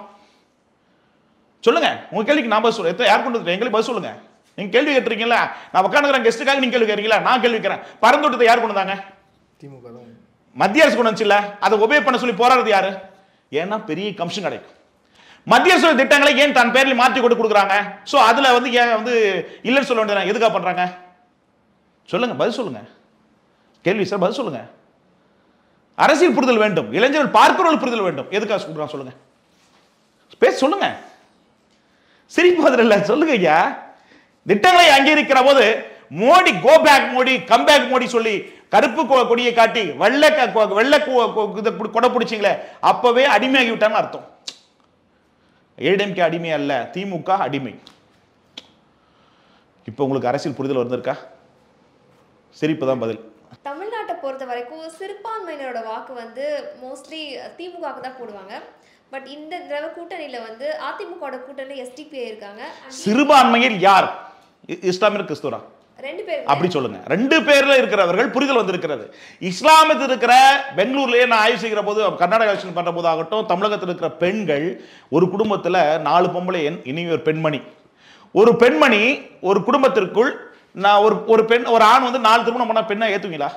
சொல்லுங்க உங்க கேள்விக்கு நான் பதில் சொல்றேன் யார் கொண்டு வந்து எங்களுக்கு பதில் சொல்லுங்க நீங்க கேள்வி கேட்டிருக்கீங்களா நான் உட்காந்துக்கிறேன் கெஸ்ட்டுக்காக நீங்க கேள்வி கேட்கிறீங்களா நான் கேள்வி கேட்கிறேன் பறந்து விட்டதை யார் கொண்டு வந்தாங்க திமுக தான் மத்திய அரசு கொண்டு வந்துச்சுல்ல அதை ஒபே பண்ண சொல்லி போராடுறது யாரு ஏன்னா பெரிய கமிஷன் கிடைக்கும் மத்திய அரசு திட்டங்களை ஏன் தன் பேரில் மாற்றி கொண்டு கொடுக்குறாங்க ஸோ அதுல வந்து ஏன் வந்து இல்லைன்னு சொல்ல வேண்டியது எதுக்காக பண்றாங்க சொல்லுங்க பதில் சொல்லுங்க கேள்வி சார் பதில் சொல்லுங்க அரசியல் புரிதல் வேண்டும் இளைஞர்கள் பார்க்கிறவர்கள் புரிதல் வேண்டும் எதுக்காக சொல்றாங்க சொல்லுங்க பேச சொல்லுங்க சிரிப்பதில் இல்ல சொல்லுங்க ஐயா திட்டங்களை அங்கீகரிக்கிற போது Modi go back Modi come back Modi சொல்லி கருப்பு கொ- கொடியை காட்டி வெள்ளை க- கொ- வெள்ளை கொ- கொ- இதை புடி- கொடை பிடிச்சிங்களே அப்பவே அடிமையாகி விட்டான்னு அர்த்தம் ஏடிஎம்கே அடிமை அல்ல திமுக அடிமை இப்போ உங்களுக்கு அரசியல் புரிதல் வந்திருக்கா சிரிப்பு தான் பதில் தமிழ்நாட்டை பொறுத்த வரைக்கும் சிறுபான்மையினரோட வாக்கு வந்து மோஸ்ட்லி திமுகவுக்கு தான் போடுவாங்க பட் இந்த தடவை கூட்டணியில் வந்து அதிமுகவோட கூட்டணியில் எஸ்டிபி இருக்காங்க and சிறுபான்மையில் யார் இ- இஸ்லாமியர் கிறிஸ்துவரா ரெண்டு பேர் அப்படி சொல்லுங்க ரெண்டு பேர்ல இருக்கிறவர்கள் புரிதல் வந்திருக்கிறது இஸ்லாமத்தில் இருக்கிற பெங்களூர்லயே நான் ஆய்வு செய்கிற போது கர்நாடகா எலெக்ஷன் பண்ற போது ஆகட்டும் தமிழகத்தில் இருக்கிற பெண்கள் ஒரு குடும்பத்துல நாலு பொம்பளை எண் இனி ஒரு பெண்மணி ஒரு பெண்மணி ஒரு குடும்பத்திற்குள் நான் ஒரு ஒரு பெண் ஒரு ஆண் வந்து நாலு திருமணம் பண்ணா பெண்ணா ஏத்துவீங்களா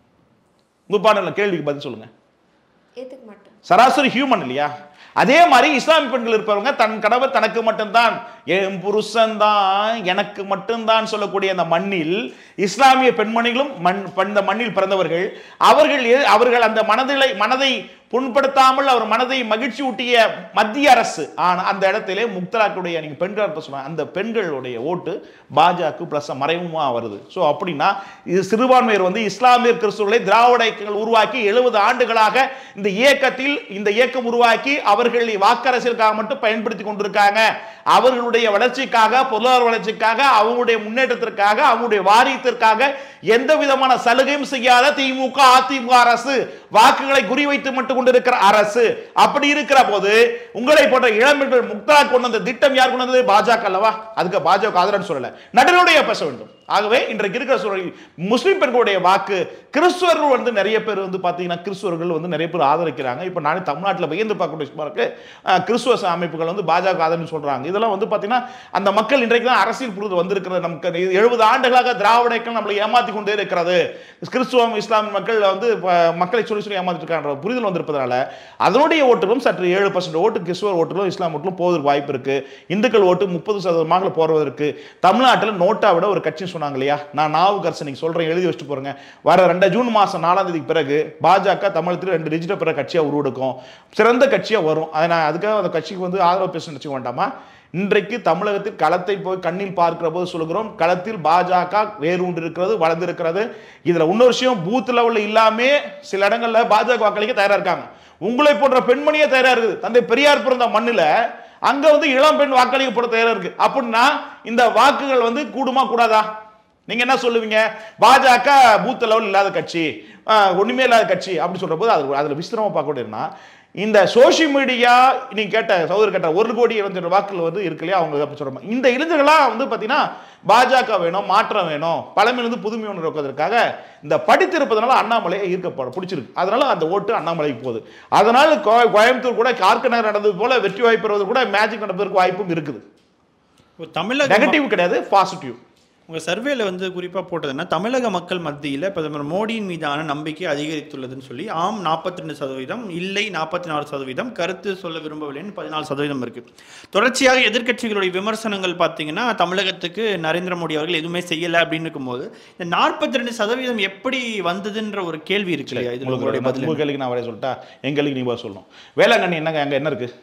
உங்க பாடல கேள்விக்கு பதில் சொல்லுங்க ஏற்றுக்க மாட்டேன் சராசரி ஹியூமன் இல்லையா அதே மாதிரி இஸ்லாமிய பெண்கள் இருப்பவங்க தன் கணவர் தனக்கு மட்டும்தான் என் புருஷன் தான் எனக்கு மட்டும்தான் சொல்லக்கூடிய அந்த மண்ணில் இஸ்லாமிய பெண்மணிகளும் மண் இந்த மண்ணில் பிறந்தவர்கள் அவர்கள் எ- அவர்கள் அந்த மனதிலை மனதை புண்படுத்தாமல் அவர் மனதை மகிழ்ச்சி ஊட்டிய மத்திய அரசு ஆனா அந்த இடத்திலே முக்தலாக்குடைய நீங்க பெண்கள் இப்ப சொன்ன அந்த பெண்களுடைய ஓட்டு பாஜக பிளஸ் மறைமுகமா வருது ஸோ அப்படின்னா இது சிறுபான்மையர் வந்து இஸ்லாமியர் கிறிஸ்துவர்களை திராவிட இயக்கங்கள் உருவாக்கி எழுபது ஆண்டுகளாக இந்த இயக்கத்தில் இந்த இயக்கம் உருவாக்கி அவர்கள் வாக்கரசியலுக்காக மட்டும் பயன்படுத்தி கொண்டிருக்காங்க அவர்களுடைய வளர்ச்சிக்காக பொருளாதார வளர்ச்சிக்காக அவங்களுடைய முன்னேற்றத்திற்காக அவங்களுடைய வாரியத்திற்காக எந்த விதமான சலுகையும் செய்யாத திமுக அதிமுக அரசு வாக்குகளை குறிவைத்து மட்டும் கொண்டிருக்கிற அரசு அப்படி இருக்கிற போது உங்களை போன்ற இளம்பெண்கள் முக்தா கொண்டு வந்த திட்டம் யார் கொண்டு வந்தது பாஜக அல்லவா அதுக்கு பாஜக ஆதரவு சொல்லல நடுநிலைய பேச வேண்டும் ஆகவே இன்றைக்கு இருக்கிற சூழலில் முஸ்லிம் பெண்களுடைய வாக்கு கிறிஸ்துவர்கள் வந்து நிறைய பேர் வந்து பார்த்தீங்கன்னா கிறிஸ்துவர்கள் வந்து நிறைய பேர் ஆதரிக்கிறாங்க இப்போ நானே தமிழ்நாட்டில் வியந்து பார்க்கக்கூடிய விஷயமா இருக்கு அஹ், கிறிஸ்துவ அமைப்புகள் வந்து பாஜக ஆதரவு சொல்றாங்க இதெல்லாம் வந்து பார்த்தீங்கன்னா அந்த மக்கள் இன்றைக்கு தான் அரசியல் புரிதல் வந்திருக்கிறது நமக்கு எழுபது ஆண்டுகளாக திராவிட இயக்கம் நம்மளை ஏமாத்தி கொண்டே இருக்கிறது கிறிஸ்துவம் இஸ்லாமிய மக்கள் வந்து ப- மக்களை சொல்லி சொல்லி ஏமாத்திட்டு இருக்கான்ற புரிதல் வந்திருப்பதனால அதனுடைய ஓட்டுகளும் சற்று ஏழு பர்சன்ட் ஓட்டு கிறிஸ்துவர் ஓட்டுகளும் இஸ்லாம் ஓட்டுகளும் போவதற்கு வாய்ப்பு இருக்கு இந்துக்கள் ஓட்டு முப்பது சதவீதமாக போறதற்கு தமிழ்நாட்டில் நோட்டா விட ஒரு கட்சி சொன்னாங்க இல்லையா நான் நாவுக்கரசு நீங்க சொல்றேன் எழுதி வச்சுட்டு போறேங்க வர ரெண்டு ஜூன் மாசம் நாலாம் தேதிக்கு பிறகு பாஜக தமிழகத்தில் ரெண்டு டிஜிட்டல் பிற கட்சியா உருவெடுக்கும் சிறந்த கட்சியா வரும் அதை நான் அதுக்காக அந்த கட்சிக்கு வந்து ஆதரவு பேச நினைச்சுக்க வேண்டாமா இன்றைக்கு தமிழகத்தில் களத்தை போய் கண்ணில் பார்க்கிற போது சொல்கிறோம் களத்தில் பாஜக வேரூன்று இருக்கிறது வளர்ந்திருக்கிறது இதுல இன்னொரு விஷயம் பூத் லெவலில் இல்லாமே சில இடங்கள்ல பாஜக வாக்களிக்க தயாரா இருக்காங்க உங்களை போன்ற பெண்மணியே தயாரா இருக்குது தந்தை பெரியார் பிறந்த மண்ணுல அங்க வந்து இளம் பெண் வாக்களிக்க போட தயாரா இருக்கு அப்படின்னா இந்த வாக்குகள் வந்து கூடுமா கூடாதா நீங்க என்ன சொல்லுவீங்க பாஜக பூத் லெவல் இல்லாத கட்சி ஆஹ், ஒண்ணுமே இல்லாத கட்சி அப்படி சொல்ற போது அது அதுல விஸ்திரமா பார்க்க வேண்டியதுன்னா இந்த சோஷியல் மீடியா நீங்க கேட்ட சகோதரர் கேட்ட ஒரு கோடி இளைஞர் வாக்குகள் வந்து இருக்கு இல்லையா அவங்க அப்படி சொல்றாங்க இந்த இளைஞர்களா வந்து பாத்தீங்கன்னா பாஜக வேணும் மாற்றம் வேணும் பழமையிலிருந்து புதுமை ஒன்று இருக்கிறதுக்காக இந்த படித்திருப்பதனால அண்ணாமலையை ஈர்க்கப்பட பிடிச்சிருக்கு அதனால அந்த ஓட்டு அண்ணாமலைக்கு போகுது அதனால கோ- கோயம்புத்தூர் கூட கார்கனர் நடந்தது போல வெற்றி வாய்ப்பு பெறுவது கூட மேஜிக் நடப்பதற்கு வாய்ப்பும் இருக்குது இப்போ தமிழக நெகட்டிவ் கிடையாது பாசிட்டிவ் உங்க சர்வேல வந்து குறிப்பா போட்டதுன்னா தமிழக மக்கள் மத்தியில பிரதமர் மோடியின் மீதான நம்பிக்கை அதிகரித்துள்ளதுன்னு சொல்லி ஆம் 42% சதவீதம் இல்லை நாற்பத்தி நாலு சதவீதம் கருத்து சொல்ல விரும்பவில்லைன்னு பதினாலு சதவீதம் இருக்கு தொடர்ச்சியாக எதிர்க்கட்சிகளுடைய விமர்சனங்கள் பார்த்தீங்கன்னா தமிழகத்துக்கு நரேந்திர மோடி அவர்கள் எதுவுமே செய்யல அப்படின்னு இருக்கும்போது இந்த நாற்பத்தி ரெண்டு சதவீதம் எப்படி வந்ததுன்ற ஒரு கேள்வி இருக்கு இல்லையா இது உங்களுடைய உங்களுக்கு பதில் உங்க கேள்விக்கு நான் வரைய சொல்லிட்டா எங்க கேள்விக்கு நீ பதில் சொல்லணும் வேளாங்கண்ணி என்னங்க அங்க என்ன இருக்கு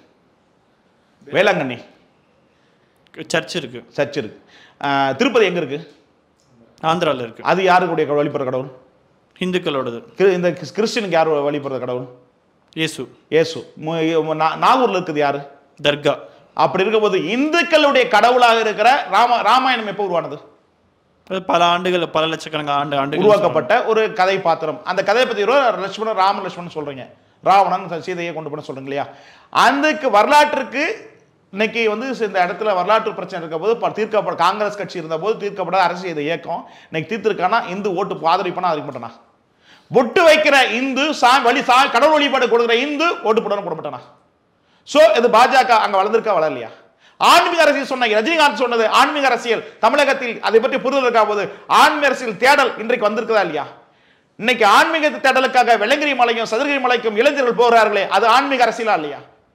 வேளாங்கண்ணி சர்ச் இருக்கு சர்ச் இருக்கு ஆஹ், திருப்பதி எங்க இருக்கு ஆந்திரால இருக்கு அது யாருடைய வழிபடுற கடவுள் இந்துக்களோடது கிரி- இந்த கிறிஸ்- கிறிஸ்டியனுக்கு யார் வழிபடுற கடவுள் இயேசு இயேசு மு- நா- நாகூர்ல இருக்குது யாரு தர்கா அப்படி இருக்கும்போது இந்துக்களுடைய கடவுளாக இருக்கிற ராம ராமாயணம் எப்போ உருவானது அது பல ஆண்டுகள் பல லட்சக்கணக்கான ஆண்டு ஆண்டுகள் உருவாக்கப்பட்ட ஒரு கதை பாத்திரம் அந்த கதையை பத்தி ஒரு லட்சுமணன் ராம லட்சுமணன் சொல்றீங்க ராவணன் சீதையை கொண்டு போன சொல்றீங்க இல்லையா அதுக்கு வரலாற்றுக்கு இன்னைக்கு வந்து இந்த இடத்துல வரலாற்று பிரச்சனை இருக்க போது ப- தீர்க்கப்பட காங்கிரஸ் கட்சி இருந்த போது தீர்க்கப்படாத அரசு செய்த இயக்கம் இன்னைக்கு தீர்த்திருக்கானா இந்து ஓட்டு ஆதரிப்பானா ஆதரிக்க மாட்டானா பொட்டு வைக்கிற இந்து சா வழி சா கடவுள் வழிபாடு கொடுக்குற இந்து ஓட்டு போடணும் போட மாட்டானா சோ இது பாஜக அங்க வளர்ந்திருக்கா வளரலையா ஆன்மீக அரசியல் சொன்ன ரஜினிகாந்த் சொன்னது ஆன்மீக அரசியல் தமிழகத்தில் அதை பற்றி புரிதல் இருக்கா போது ஆன்மீக அரசியல் தேடல் இன்றைக்கு வந்திருக்குதா இல்லையா இன்னைக்கு ஆன்மீக தேடலுக்காக வெள்ளங்கிரி மலைக்கும் சதுரகிரி மலைக்கும் இளைஞர்கள் போகிறார்களே அது ஆன்மீக அரசியலா இல்லையா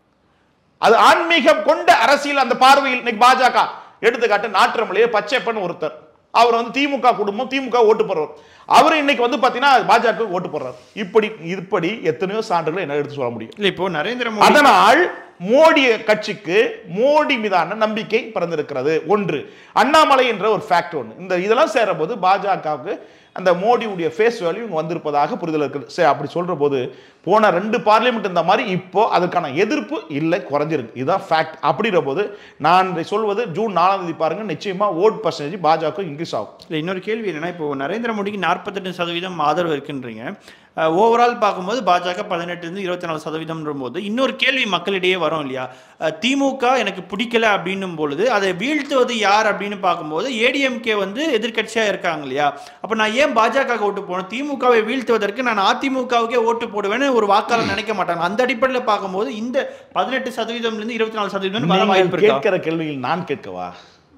அது ஆன்மீகம் கொண்ட அரசியல் அந்த பார்வையில் இன்னைக்கு பாஜக எடுத்துக்காட்டு நாற்றமலையே பச்சைப்பன் ஒருத்தர் அவர் வந்து திமுக குடும்பம் திமுக ஓட்டு போடுறவர் அவர் இன்னைக்கு வந்து பாத்தீங்கன்னா பாஜக ஓட்டு போடுறாரு இப்படி இப்படி எத்தனையோ சான்றுகளை என்ன எடுத்து சொல்ல முடியும் இல்ல இப்போ நரேந்திர மோடி அதனால் மோடி கட்சிக்கு மோடி மீதான நம்பிக்கை பிறந்திருக்கிறது ஒன்று அண்ணாமலை என்ற ஒரு ஃபேக்ட் ஒன்று இந்த இதெல்லாம் சேரும்போது பாஜகவுக்கு அந்த மோடியுடைய ஃபேஸ் வேல்யூ இங்க வந்திருப்பதாக புரிதல் இருக்குது சரி அப்படி சொல்ற போது போன ரெண்டு பார்லிமெண்ட் இந்த மாதிரி இப்போ அதுக்கான எதிர்ப்பு இல்லை குறைஞ்சிருக்கு இதுதான் ஃபேக்ட் அப்படிங்கிற போது நான் இதை சொல்வது ஜூன் நாலாம் தேதி பாருங்க நிச்சயமா ஓட் பர்சன்டேஜ் பாஜக இன்க்ரீஸ் ஆகும் இல்லை இன்னொரு கேள்வி என்னன்னா இப்போ நரேந்திர மோடிக்கு நாற்பத்தெட்டு சதவீதம் ஆதரவு இருக்குன்றீங்க ஓவரால் பார்க்கும்போது பாஜக பதினெட்டுலேருந்து இருபத்தி நாலு சதவீதம்ன்ற போது இன்னொரு கேள்வி மக்களிடையே வரும் இல்லையா அஹ், திமுக எனக்கு பிடிக்கல அப்படின்னும் பொழுது அதை வீழ்த்துவது யார் அப்படின்னு பார்க்கும்போது ஏடிஎம்கே வந்து எதிர்க்கட்சியாக இருக்காங்க இல்லையா அப்போ நான் ஏன் பாஜக ஓட்டு போனேன் திமுகவை வீழ்த்துவதற்கு நான் அதிமுகவுக்கே ஓட்டு போடுவேன்னு ஒரு வாக்காளர் நினைக்க மாட்டாங்க அந்த அடிப்படையில் பார்க்கும்போது இந்த பதினெட்டு சதவீதம்லேருந்து இருபத்தி நாலு சதவீதம் வர நீங்கள் வாய்ப்பு இருக்கா கேட்கிற கேள்வியில் நான் கேட்கவா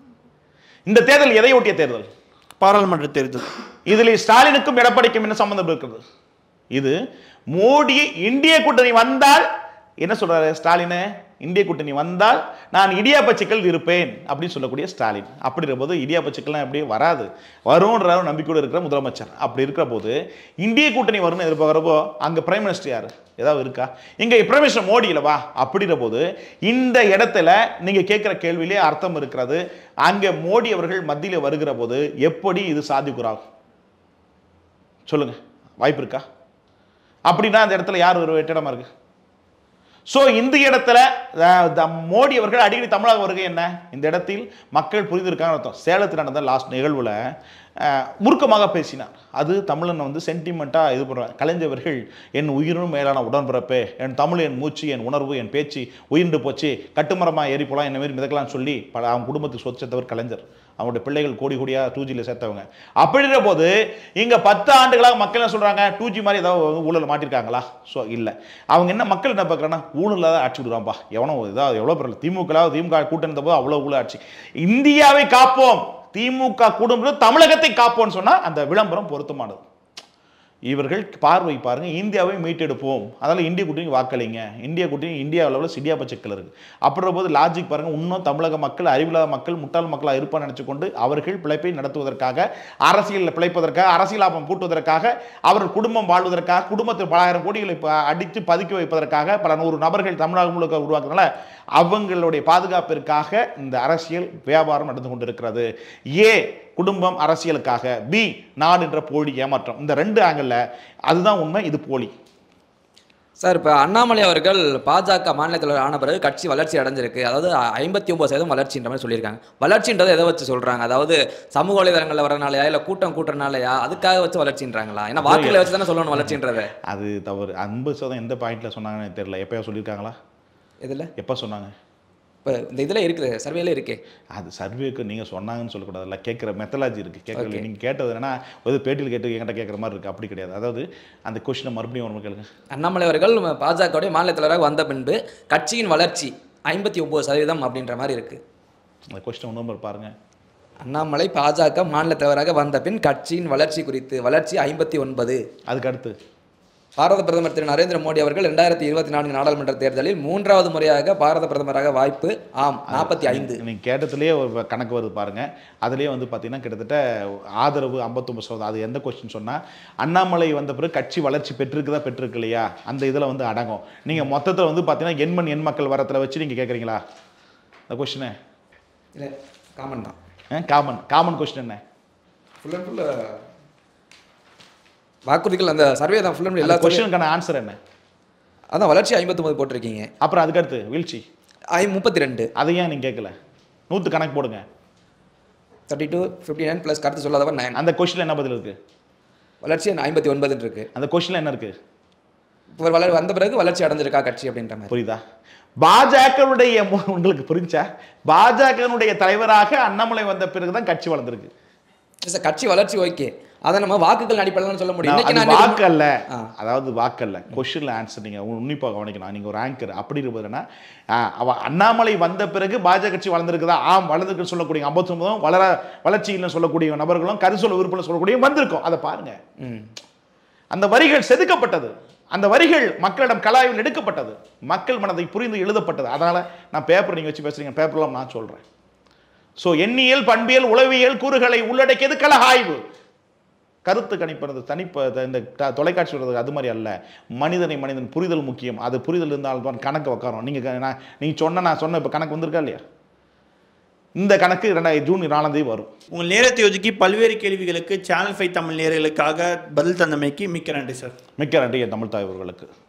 இந்த தேர்தல் எதை ஒட்டிய தேர்தல் பாராளுமன்ற தேர்தல் இதில் ஸ்டாலினுக்கும் எடப்பாடிக்கும் என்ன சம்பந்தம் இருக்கிறது இது மோடி இந்திய கூட்டணி வந்தால் என்ன சொல்றாரு ஸ்டாலின் இந்திய கூட்டணி வந்தால் நான் இடியாப்ப சிக்கல் இருப்பேன் அப்படின்னு சொல்லக்கூடிய ஸ்டாலின் அப்படிங்கிற போது இடியாப்ப சிக்கல்லாம் அப்படியே வராது வரும்ன்ற ஒரு நம்பிக்கையோடு இருக்கிற முதலமைச்சர் அப்படி இருக்கிற போது இந்திய கூட்டணி வரும்னு எதிர்பார்க்குறப்போ அங்க பிரைம் மினிஸ்டர் யாரு ஏதாவது இருக்கா இங்க பிரைம் மினிஸ்டர் மோடி இல்லவா அப்படிங்கிற போது இந்த இடத்துல நீங்க கேட்கிற கேள்வியிலே அர்த்தம் இருக்கிறது அங்க மோடி அவர்கள் மத்தியில வருகிற போது எப்படி இது சாத்தியக்கூறாகும் சொல்லுங்க வாய்ப்பு இருக்கா அப்படின்னா அந்த இடத்துல யார் ஒரு வெற்றிடமா இருக்கு ஸோ இந்த இடத்துல அஹ், த- மோடி அவர்கள் அடிக்கடி தமிழக வருகை என்ன இந்த இடத்தில் மக்கள் புரிந்திருக்காங்க அர்த்தம் சேலத்தில் நடந்த லாஸ்ட் நிகழ்வுல அஹ், உருக்கமாக பேசினார் அது தமிழன் வந்து சென்டிமெண்ட்டாக இது பண்ணுறாங்க கலைஞர்கள் என் உயிரும் மேலான உடன்பிறப்பே என் தமிழ் என் மூச்சு என் உணர்வு என் பேச்சு உயிர்ந்து போச்சு கட்டுமரமாக ஏறி போலாம் என்ன மாதிரி மிதக்கலாம் சொல்லி பல அவங்க குடும்பத்துக்கு சொத்து சேர்த்தவர் கலைஞர் அவங்களுடைய பிள்ளைகள் கோடி கோடியா டூ ஜியில் சேர்த்தவங்க அப்படிங்கிற போது இங்க பத்து ஆண்டுகளாக மக்கள் என்ன சொல்றாங்க டூ ஜி மாதிரி ஏதாவது ஊழல் மாட்டிருக்காங்களா ஸோ இல்லை அவங்க என்ன மக்கள் என்ன பார்க்குறாங்கன்னா ஊழல் தான் ஆட்சி விடுறான்பா எவனோ இதாவது எவ்வளோ பேர் திமுக திமுக கூட்டம் இருந்த போது அவ்வளோ ஊழல் ஆட்சி இந்தியாவை காப்போம் திமுக குடும்பம் தமிழகத்தை காப்போம்னு சொன்னா அந்த விளம்பரம் பொருத்தமானது இவர்கள் பார்வை பாருங்க இந்தியாவை மீட்டெடுப்போம் அதனால இந்திய கூட்டணி வாக்களிங்க இந்திய கூட்டணி இந்தியா அளவில் சிடியாப்ப சிக்கல் இருக்கு அப்படின்ற போது லாஜிக் பாருங்க இன்னும் தமிழக மக்கள் அறிவில்லாத மக்கள் முட்டாள் மக்களாக இருப்பான்னு நினைச்சு கொண்டு அவர்கள் பிழைப்பை நடத்துவதற்காக அரசியலில் பிழைப்பதற்காக அரசியல் லாபம் கூட்டுவதற்காக அவர்கள் குடும்பம் வாழ்வதற்காக குடும்பத்தில் பலாயிரம் கோடிகளை ப- அடித்து பதுக்கி வைப்பதற்காக பல நூறு நபர்கள் தமிழகம் முழுக்க உருவாக்குறதுனால அவங்களுடைய பாதுகாப்பிற்காக இந்த அரசியல் வியாபாரம் நடந்து கொண்டிருக்கிறது ஏ குடும்பம் அரசியலுக்காக பி நாடு என்ற போலி ஏமாற்றம் இந்த ரெண்டு ஆங்கிள் அதுதான் உண்மை இது போலி சார் இப்போ அண்ணாமலை அவர்கள் பாஜக மாநில தலைவர் ஆன பிறகு கட்சி வளர்ச்சி அடைஞ்சிருக்கு அதாவது ஐம்பத்தி ஒன்பது சதவீதம் வளர்ச்சின்ற மாதிரி சொல்லியிருக்காங்க வளர்ச்சின்றதை எதை வச்சு சொல்றாங்க அதாவது சமூக வலைதளங்களில் வரனாலயா இல்லை கூட்டம் கூட்டுறனாலயா அதுக்காக வச்சு வளர்ச்சின்றாங்களா ஏன்னா வாக்குகளை வச்சு தானே சொல்லணும் வளர்ச்சின்றதை அது தவறு ஐம்பது சதவீதம் எந்த பாயிண்ட்ல சொன்னாங்கன்னு எனக்கு தெரியல எப்பயோ சொல்லியிருக்காங்களா இதில் எப்போ சொன்னாங்க இப்போ இந்த இதில் இருக்குது சர்வேல இருக்கே அது சர்வேக்கு நீங்க சொன்னாங்கன்னு சொல்லக்கூடாதுல்ல கேட்குற மெத்தலாஜி இருக்கு கேட்கல Okay. நீங்க கேட்டது என்னன்னா ஒரு பேட்டியில் கேட்டு என்கிட்ட கேட்குற மாதிரி இருக்கு அப்படி கிடையாது அதாவது அந்த கொஸ்டினை மறுபடியும் ஒரு முறை கேளுங்க அண்ணாமலை அவர்கள் பாஜகவுடைய மாநில தலைவராக வந்த பின்பு கட்சியின் வளர்ச்சி ஐம்பத்தி ஒன்பது சதவீதம் அப்படின்ற மாதிரி இருக்கு அந்த கொஸ்டின் இன்னொரு பாருங்க அண்ணாமலை பாஜக மாநில தலைவராக வந்த பின் கட்சியின் வளர்ச்சி குறித்து வளர்ச்சி ஐம்பத்தி ஒன்பது அதுக்கு அடுத்து பாரத பிரதமர் திரு நரேந்திர மோடி அவர்கள் ரெண்டாயிரத்தி இருபத்தி நான்கு நாடாளுமன்ற தேர்தலில் மூன்றாவது முறையாக பாரத பிரதமராக வாய்ப்பு ஆம் நாற்பத்தி ஐந்து நீங்கள் கேட்டதுலேயே ஒரு கணக்கு வருது பாருங்க அதுலேயே வந்து பார்த்தீங்கன்னா கிட்டத்தட்ட ஆதரவு ஐம்பத்தொம்பது சதவீதம் அது எந்த கொஸ்டின் சொன்னால் அண்ணாமலை வந்த பிறகு கட்சி வளர்ச்சி பெற்றிருக்குதா பெற்றிருக்கு இல்லையா அந்த இதில் வந்து அடங்கும் நீங்கள் மொத்தத்தில் வந்து பார்த்தீங்கன்னா எண்மண் எண் மக்கள் வரத்தில் வச்சு நீங்கள் கேட்குறீங்களா அந்த கொஸ்டினு இல்லை காமன் தான் காமன் காமன் கொஸ்டின் என்ன ஃபுல் அண்ட் ஃபுல் வாக்குறுதிகள் அந்த சர்வே தான் ஃபுல் அண்ட் எல்லா எல்லா கொஸ்டினுக்கான ஆன்சர் என்ன அதான் வளர்ச்சி ஐம்பத்தொம்பது போட்டிருக்கீங்க அப்புறம் அதுக்கடுத்து வீழ்ச்சி ஐ முப்பத்தி ரெண்டு அதை ஏன் நீங்கள் கேட்கல நூற்று கணக்கு போடுங்க thirty two fifty nine plus கருத்து சொல்லாதவன் நைன் அந்த கொஸ்டினில் என்ன பதில் இருக்குது வளர்ச்சி ஐம்பத்தி ஒன்பதுன்னு இருக்கு அந்த கொஸ்டினில் என்ன இருக்குது இப்போ வளர் வந்த பிறகு வளர்ச்சி அடைஞ்சிருக்கா கட்சி அப்படின்ற மாதிரி புரியுதா பாஜகவுடைய மு- உங்களுக்கு புரிஞ்சா பாஜகனுடைய தலைவராக அண்ணாமலை வந்த பிறகுதான் கட்சி வளர்ந்துருக்கு சார் கட்சி வளர்ச்சி ஓகே அதை நம்ம வாக்குகள் அடிப்படையில் சொல்ல முடியும் நான் இன்னைக்கு அது நான் வாக்கு அல்ல ஆ. அதாவது வாக்கு அல்ல கொஸ்டின்ல ஆன்சர் நீங்க உன்னிப்பாக கவனிக்கணும் நீங்க ஒரு ஆங்கர் அப்படி இருப்பதுன்னா அவ அண்ணாமலை வந்த பிறகு பாஜக கட்சி வளர்ந்துருக்குதா ஆம் வளர்ந்துருக்குன்னு சொல்லக்கூடிய ஐம்பத்தி ஒன்பதும் வளர வளர்ச்சியில் சொல்லக்கூடிய நபர்களும் கருசொல்ல விருப்பம் சொல்லக்கூடிய வந்திருக்கும் அதை பாருங்க ம் அந்த வரிகள் செதுக்கப்பட்டது அந்த வரிகள் மக்களிடம் கலாய்வில் எடுக்கப்பட்டது மக்கள் மனதை புரிந்து எழுதப்பட்டது அதனால நான் பேப்பர் நீங்க வச்சு பேசுறீங்க பேப்பர்லாம் நான் சொல்றேன் ஸோ எண்ணியல் பண்பியல் உளவியல் கூறுகளை உள்ளடக்கியது கள ஆய்வு கருத்து கணிப்பது தனிப்ப இந்த த- தொலைக்காட்சி வர்றது அது மாதிரி அல்ல மனிதனை மனிதன் புரிதல் முக்கியம் அது புரிதல் இருந்தால் தான் கணக்கு உட்காரும் நீங்க க- நான் நீங்க சொன்ன நான் சொன்ன இப்போ கணக்கு வந்திருக்கா இல்லையா இந்த கணக்கு ரெண்டாயிரம் ஜூன் நாலாம் தேதி வரும் உங்கள் நேரத்தை ஒதுக்கி பல்வேறு கேள்விகளுக்கு சேனல் ஃபைவ் தமிழ் நேயர்களுக்காக பதில் தந்தமைக்கு மிக்க நன்றி சார் மிக்க நன்றி என் தமிழ் தாய் அவர்களுக்கு